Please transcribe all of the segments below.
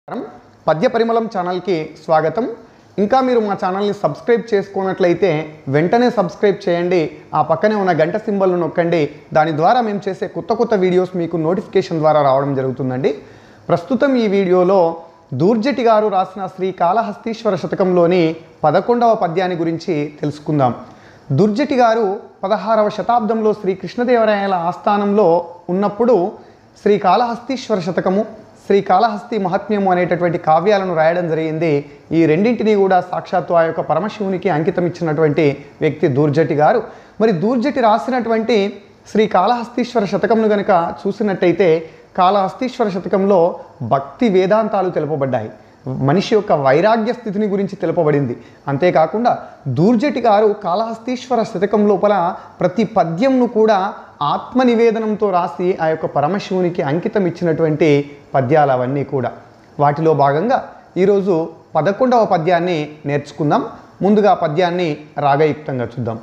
నమస్కారం పద్య పరిమళం ఛానల్కి స్వాగతం ఇంకా మీరు మా ఛానల్ని సబ్స్క్రైబ్ చేసుకున్నట్లయితే వెంటనే సబ్స్క్రైబ్ చేయండి ఆ పక్కనే ఉన్న గంట సింబల్ను నొక్కండి దాని ద్వారా మేము చేసే కొత్త కొత్త వీడియోస్ మీకు నోటిఫికేషన్ ద్వారా రావడం జరుగుతుందండి ప్రస్తుతం ఈ వీడియోలో దూర్జటి గారు రాసిన శ్రీ కాళహస్తీశ్వర శతకంలోని పదకొండవ పద్యాన్ని గురించి తెలుసుకుందాం దుర్జటి గారు పదహారవ శతాబ్దంలో శ్రీ కృష్ణదేవరాయల ఆస్థానంలో ఉన్నప్పుడు శ్రీ కాళహస్తీశ్వర శతకము శ్రీ కాళహస్తి మహాత్మ్యము అనేటటువంటి కావ్యాలను రాయడం జరిగింది ఈ రెండింటినీ కూడా సాక్షాత్తు ఆ యొక్క పరమశివునికి అంకితం ఇచ్చినటువంటి వ్యక్తి దూర్జటి గారు మరి దూర్జటి రాసినటువంటి శ్రీ కాళహస్తీశ్వర శతకంను గనుక చూసినట్టయితే కాళహస్తీశ్వర శతకంలో భక్తి వేదాంతాలు తెలుపబడ్డాయి మనిషి యొక్క వైరాగ్య స్థితిని గురించి తెలుపబడింది అంతేకాకుండా దూర్జటి గారు కాళహస్తీశ్వర శతకం లోపల ప్రతి పద్యంను కూడా ఆత్మ నివేదనంతో రాసి ఆ యొక్క పరమశివునికి అంకితం ఇచ్చినటువంటి పద్యాలు అవన్నీ కూడా వాటిలో భాగంగా ఈరోజు పదకొండవ పద్యాన్ని నేర్చుకుందాం ముందుగా పద్యాన్ని రాగయుక్తంగా చూద్దాం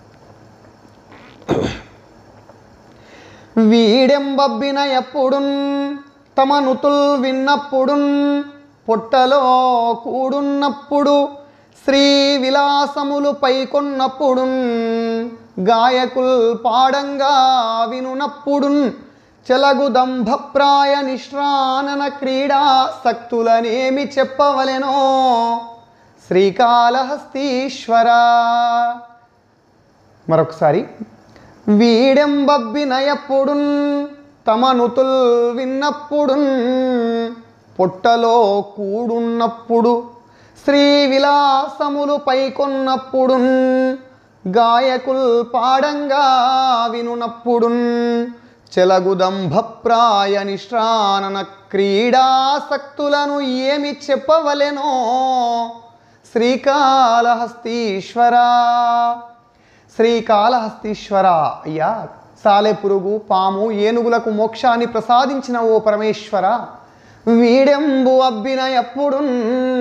వీడెంబబ్బిన ఎప్పుడున్ తమ నుతుల్ విన్నప్పుడున్ పొట్టలో కూడున్నప్పుడు శ్రీ విలాసములు పైకొన్నప్పుడున్ గాయకుల్ పాడంగా వినునప్పుడున్ చెలగు దంభప్రాయ నిశ్రానన క్రీడా సక్తులనేమి చెప్పవలెనో శ్రీకాళహస్తీశ్వరా మరొకసారి వీడెంబబ్బినయప్పుడున్ తమ నుతుల్ విన్నప్పుడున్ పొట్టలో కూడున్నప్పుడు శ్రీ విలాసములు పైకొన్నప్పుడున్ గాయకుల్ పాడంగా వినునప్పుడున్ చెలగుదంభప్రాయ నిశ్రానన క్రీడాసక్తులను ఏమి చెప్పవలెనో శ్రీకాళహస్తీశ్వరా శ్రీకాళహస్తీశ్వర అయ్యా సాలెపురుగు పాము ఏనుగులకు మోక్షాన్ని ప్రసాదించిన ఓ పరమేశ్వర వీడెంబు అబ్బిన ఎప్పుడున్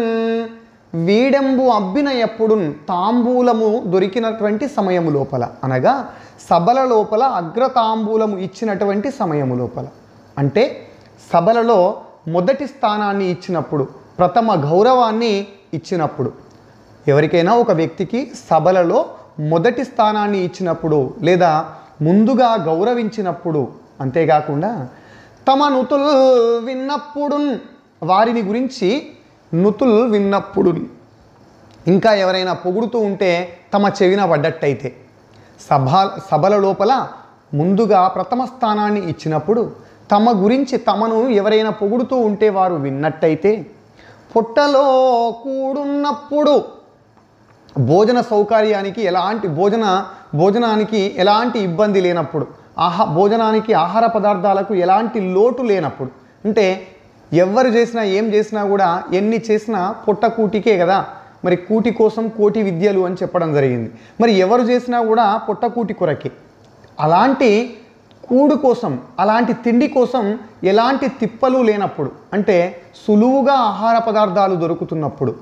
వీడెంబు అబ్బిన ఎప్పుడున్ తాంబూలము దొరికినటువంటి సమయము లోపల అనగా సభల లోపల అగ్రతాంబూలము ఇచ్చినటువంటి సమయము లోపల అంటే సభలలో మొదటి స్థానాన్ని ఇచ్చినప్పుడు ప్రథమ గౌరవాన్ని ఇచ్చినప్పుడు ఎవరికైనా ఒక వ్యక్తికి సభలలో మొదటి స్థానాన్ని ఇచ్చినప్పుడు లేదా ముందుగా గౌరవించినప్పుడు అంతేకాకుండా తమ నుతుల్ విన్నప్పుడు వారిని గురించి నుతుల్ విన్నప్పుడు ఇంకా ఎవరైనా పొగుడుతూ ఉంటే తమ చెవిన పడ్డట్టయితే సభ సభల లోపల ముందుగా ప్రథమ స్థానాన్ని ఇచ్చినప్పుడు తమ గురించి తమను ఎవరైనా పొగుడుతూ ఉంటే వారు విన్నట్టయితే పొట్టలో కూడున్నప్పుడు భోజన సౌకర్యానికి ఎలాంటి భోజన భోజనానికి ఎలాంటి ఇబ్బంది లేనప్పుడు ఆహా భోజనానికి ఆహార పదార్థాలకు ఎలాంటి లోటు లేనప్పుడు అంటే ఎవరు చేసినా ఏం చేసినా కూడా ఎన్ని చేసినా పొట్ట కూటికే కదా మరి కూటి కోసం కోటి విద్యలు అని చెప్పడం జరిగింది మరి ఎవరు చేసినా కూడా పొట్ట కూటి కొరకే అలాంటి కూడు కోసం అలాంటి తిండి కోసం ఎలాంటి తిప్పలు లేనప్పుడు అంటే సులువుగా ఆహార పదార్థాలు దొరుకుతున్నప్పుడు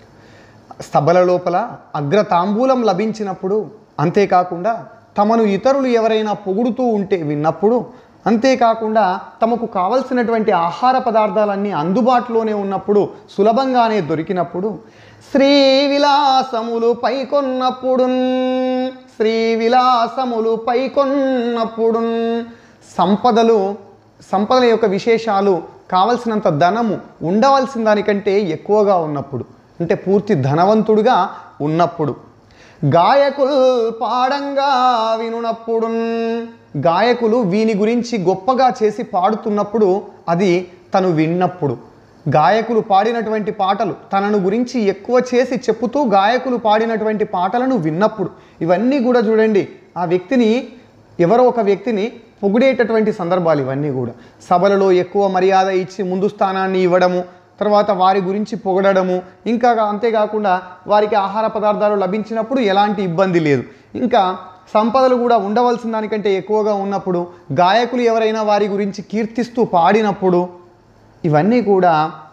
సభల లోపల అగ్రతాంబూలం లభించినప్పుడు అంతేకాకుండా తమను ఇతరులు ఎవరైనా పొగుడుతూ ఉంటే విన్నప్పుడు అంతేకాకుండా తమకు కావలసినటువంటి ఆహార పదార్థాలన్నీ అందుబాటులోనే ఉన్నప్పుడు సులభంగానే దొరికినప్పుడు శ్రీ విలాసములు పైకొన్నప్పుడు శ్రీ విలాసములు పైకొన్నప్పుడు సంపదలు సంపదల యొక్క విశేషాలు కావలసినంత ధనము ఉండవలసిన దానికంటే ఎక్కువగా ఉన్నప్పుడు అంటే పూర్తి ధనవంతుడుగా ఉన్నప్పుడు గాయకులు పాడంగా వినునప్పుడు గాయకులు వీని గురించి గొప్పగా చేసి పాడుతున్నప్పుడు అది తను విన్నప్పుడు గాయకులు పాడినటువంటి పాటలు తనను గురించి ఎక్కువ చేసి చెప్పుతూ గాయకులు పాడినటువంటి పాటలను విన్నప్పుడు ఇవన్నీ కూడా చూడండి ఆ వ్యక్తిని ఎవరో ఒక వ్యక్తిని పొగిడేటటువంటి సందర్భాలు ఇవన్నీ కూడా సభలలో ఎక్కువ మర్యాద ఇచ్చి ముందు స్థానాన్ని ఇవ్వడము తర్వాత వారి గురించి పొగడము ఇంకా అంతేకాకుండా వారికి ఆహార పదార్థాలు లభించినప్పుడు ఎలాంటి ఇబ్బంది లేదు ఇంకా సంపదలు కూడా ఉండవలసిన దానికంటే ఎక్కువగా ఉన్నప్పుడు గాయకులు ఎవరైనా వారి గురించి కీర్తిస్తూ పాడినప్పుడు ఇవన్నీ కూడా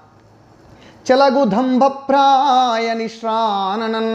చలగు దంభప్రాయ నిశ్రాననన్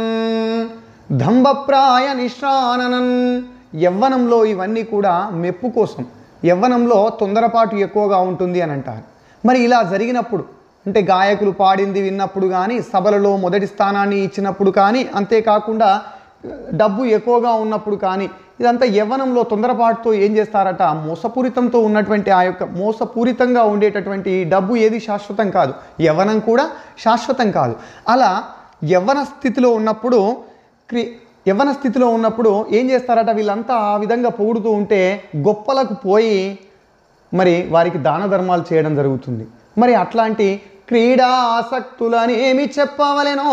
దంభప్రాయ నిశ్రాననన్ యవ్వనంలో ఇవన్నీ కూడా మెప్పు కోసం యవ్వనంలో తొందరపాటు ఎక్కువగా ఉంటుంది అని అంటారు మరి ఇలా జరిగినప్పుడు అంటే గాయకులు పాడింది విన్నప్పుడు కానీ సభలలో మొదటి స్థానాన్ని ఇచ్చినప్పుడు కానీ అంతేకాకుండా డబ్బు ఎక్కువగా ఉన్నప్పుడు కానీ ఇదంతా యవ్వనంలో తొందరపాటుతో ఏం చేస్తారట మోసపూరితంతో ఉన్నటువంటి ఆ యొక్క మోసపూరితంగా ఉండేటటువంటి డబ్బు ఏది శాశ్వతం కాదు యవ్వనం కూడా శాశ్వతం కాదు అలా యవ్వన స్థితిలో ఉన్నప్పుడు క్రి యవ్వన స్థితిలో ఉన్నప్పుడు ఏం చేస్తారట వీళ్ళంతా ఆ విధంగా పొగుడుతూ ఉంటే గొప్పలకు పోయి మరి వారికి దాన ధర్మాలు చేయడం జరుగుతుంది మరి అట్లాంటి క్రీడా ఆసక్తులని ఏమి చెప్పవలెనో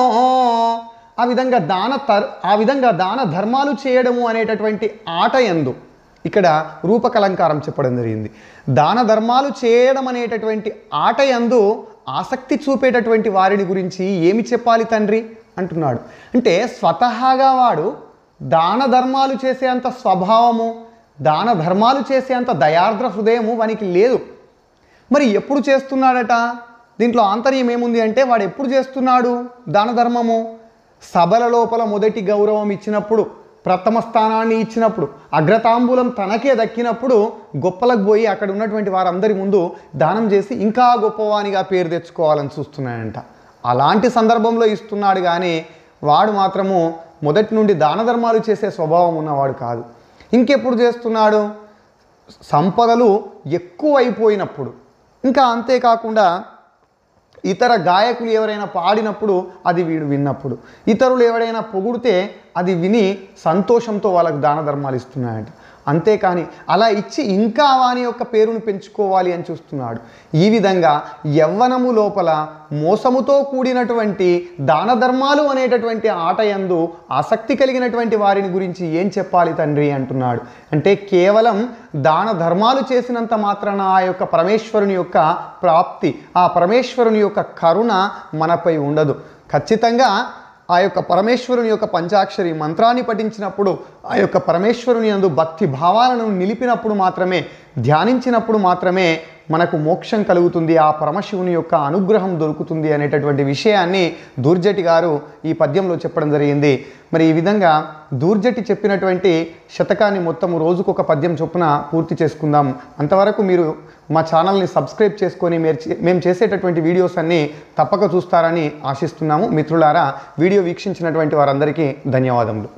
ఆ విధంగా దాన తర్ ఆ విధంగా దాన ధర్మాలు చేయడము అనేటటువంటి ఆట ఎందు ఇక్కడ రూపకలంకారం చెప్పడం జరిగింది దాన ధర్మాలు చేయడం అనేటటువంటి ఆట యందు ఆసక్తి చూపేటటువంటి వారిని గురించి ఏమి చెప్పాలి తండ్రి అంటున్నాడు అంటే స్వతహాగా వాడు దాన ధర్మాలు చేసే అంత స్వభావము దాన ధర్మాలు చేసే అంత దయార్ద్ర హృదయము వానికి లేదు మరి ఎప్పుడు చేస్తున్నాడట దీంట్లో ఆంతర్యం ఏముంది అంటే వాడు ఎప్పుడు చేస్తున్నాడు దాన ధర్మము సభల లోపల మొదటి గౌరవం ఇచ్చినప్పుడు ప్రథమ స్థానాన్ని ఇచ్చినప్పుడు అగ్రతాంబూలం తనకే దక్కినప్పుడు గొప్పలకు పోయి అక్కడ ఉన్నటువంటి వారందరి ముందు దానం చేసి ఇంకా గొప్పవానిగా పేరు తెచ్చుకోవాలని చూస్తున్నాడంట అలాంటి సందర్భంలో ఇస్తున్నాడు కానీ వాడు మాత్రము మొదటి నుండి దాన ధర్మాలు చేసే స్వభావం ఉన్నవాడు కాదు ఇంకెప్పుడు చేస్తున్నాడు సంపదలు ఎక్కువైపోయినప్పుడు ఇంకా అంతేకాకుండా ఇతర గాయకులు ఎవరైనా పాడినప్పుడు అది వీడు విన్నప్పుడు ఇతరులు ఎవరైనా పొగిడితే అది విని సంతోషంతో వాళ్ళకు దాన ధర్మాలు ఇస్తున్నాయంట అంతేకాని అలా ఇచ్చి ఇంకా వాని యొక్క పేరును పెంచుకోవాలి అని చూస్తున్నాడు ఈ విధంగా యవ్వనము లోపల మోసముతో కూడినటువంటి దాన ధర్మాలు అనేటటువంటి ఆట యందు ఆసక్తి కలిగినటువంటి వారిని గురించి ఏం చెప్పాలి తండ్రి అంటున్నాడు అంటే కేవలం దాన ధర్మాలు చేసినంత మాత్రాన ఆ యొక్క పరమేశ్వరుని యొక్క ప్రాప్తి ఆ పరమేశ్వరుని యొక్క కరుణ మనపై ఉండదు ఖచ్చితంగా ఆ యొక్క పరమేశ్వరుని యొక్క పంచాక్షరి మంత్రాన్ని పఠించినప్పుడు ఆ యొక్క పరమేశ్వరుని యందు భక్తి భావాలను నిలిపినప్పుడు మాత్రమే ధ్యానించినప్పుడు మాత్రమే మనకు మోక్షం కలుగుతుంది ఆ పరమశివుని యొక్క అనుగ్రహం దొరుకుతుంది అనేటటువంటి విషయాన్ని దూర్జటి గారు ఈ పద్యంలో చెప్పడం జరిగింది మరి ఈ విధంగా దూర్జటి చెప్పినటువంటి శతకాన్ని మొత్తం రోజుకొక పద్యం చొప్పున పూర్తి చేసుకుందాం అంతవరకు మీరు మా ఛానల్ని సబ్స్క్రైబ్ చేసుకొని మీరు చే- మేము చేసేటటువంటి వీడియోస్ అన్నీ తప్పక చూస్తారని ఆశిస్తున్నాము మిత్రులారా వీడియో వీక్షించినటువంటి వారందరికీ ధన్యవాదములు